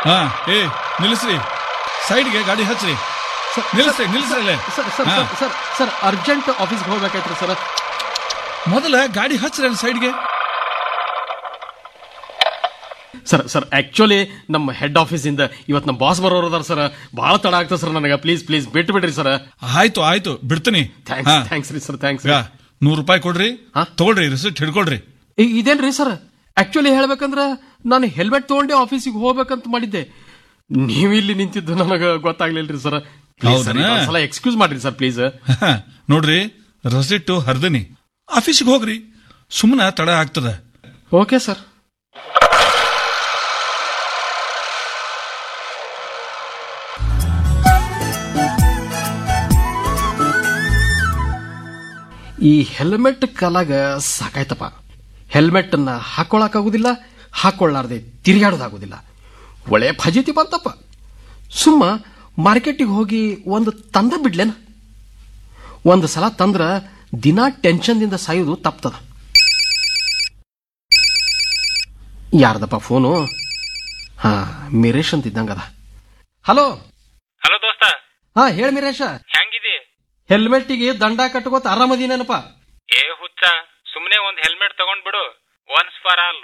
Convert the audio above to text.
ಹಾ ಏ ನಿಲ್ಲಿಸ್ರಿ ಸೈಡ್ಗೆ ಗಾಡಿ ಹಚ್ಚ್ರಿ ನಿಲ್ಲಿಸ್ರಿ ನಿಲ್ಲಿಸ್ರಿ ಅಲ್ಲೇ ಸರ್ ಸರ್ ಹಾ. ಸರ್ ಸರ್ ಸರ್ ಅರ್ಜೆಂಟ್ ಆಫೀಸ್ಗೆ ಹೋಗ್ಬೇಕಾಯ್ತ್ರಿ ಸರ್ ಮೊದಲ ಗಾಡಿ ಹಚ್ಚ್ರಿ ಅಲ್ಲಿ ಸೈಡ್ಗೆ ಸರ್ ಸರ್ ಆಕ್ಚುಲಿ ನಮ್ಮ ಹೆಡ್ ಆಫೀಸಿಂದ ಇವತ್ತು ನಮ್ಮ ಬಾಸ್ ಬರೋರು ಅದಾರ ಸರ್ ಭಾಳ ತಡ ಆಗ್ತದೆ ಸರ್ ನನಗೆ ಪ್ಲೀಸ್ ಪ್ಲೀಸ್ ಬಿಟ್ಟು ಬಿಡ್ರಿ ಸರ್ ಆಯ್ತು ಆಯ್ತು ಬಿಡ್ತೀನಿ ಥ್ಯಾಂಕ್ಸ್ ಹಾ ಥ್ಯಾಂಕ್ಸ್ ರೀ ಸರ್ ಥ್ಯಾಂಕ್ಸ್ ಯಾ, ನೂರು ರೂಪಾಯಿ ಕೊಡ್ರಿ ಹಾ? ತಗೊಳ್ರಿ ರಿಸಿಪ್ಟ್ ಹಿಡ್ಕೊಳ್ರಿ ಇದೇನ್ರಿ ಸರ್ ಆಕ್ಚುಲಿ ಹೇಳ್ಬೇಕಂದ್ರ ನಾನು ಹೆಲ್ಮೆಟ್ ತಗೊಂಡೆ ಆಫೀಸಿಗೆ ಹೋಗ್ಬೇಕಂತ ಮಾಡಿದ್ದೆ ನೀವು ಇಲ್ಲಿ ನಿಂತಿದ್ದು ನನಗೆ ಗೊತ್ತಾಗ್ಲಿಲ್ರಿ ಸರ್ ಹೌದನಾ? ಸಲ ಎಕ್ಸ್ಕ್ಯೂಸ್ ಮಾಡ್ರಿ ಸರ್ ಪ್ಲೀಸ್ ಹಾ, ನೋಡ್ರಿ ರಸಿಟ್ಟು ಹರ್ದನಿ ಆಫೀಸಿಗೆ ಹೋಗ್ರಿ ಸುಮ್ಮನೆ ತಡ ಆಗ್ತದ ಓಕೆ ಸರ್ ಈ ಹೆಲ್ಮೆಟ್ ಕಾಲಾಗ ಸಾಕಾಯ್ತಪ್ಪ ಹೆಲ್ಮೆಟ್ ಅನ್ನ ಹಾಕೊಳ್ಳಾಕಾಗುದಿಲ್ಲ ಹಾಕೊಳ್ಳಾರ್ದೆ ತಿರುಗಾಡೋದಾಗುದಿಲ್ಲ ಒಳ್ಳೆ ಫಜೀತಿ ಬಂತಪ್ಪ ಸುಮ್ಮ ಮಾರ್ಕೆಟಿಗೆ ಹೋಗಿ ಒಂದು ತಂದ ಬಿಡ್ಲೇನ ಒಂದು ಸಲ ತಂದ್ರ ದಿನಾ ಟೆನ್ಷನ್ದಿಂದ ಸಾಯೋದು ತಪ್ತದ ಯಾರ್ದಪ್ಪ ಫೋನು ಹಾ ಮಿರೇಶ್ ಅಂತ ಇದ್ದಂಗದ ಹಲೋ ಹಲೋ ದೋಸ್ತ ಹಾ ಹೇಳ ಮಿರೇಶ ಹೆಂಗಿದಿ ಹೆಲ್ಮೆಟ್ಟಿಗೆ ದಂಡ ಕಟ್ಕೋತ ಆರಾಮದಿನೇನಪ್ಪ ಏ ಹುಚ್ಚ ಸುಮ್ನೆ ಒಂದ್ ಹೆಲ್ಮೆಟ್ ತಗೊಂಡ್ ಬಿಡು ಒನ್ಸ್ ಫಾರ್ ಆಲ್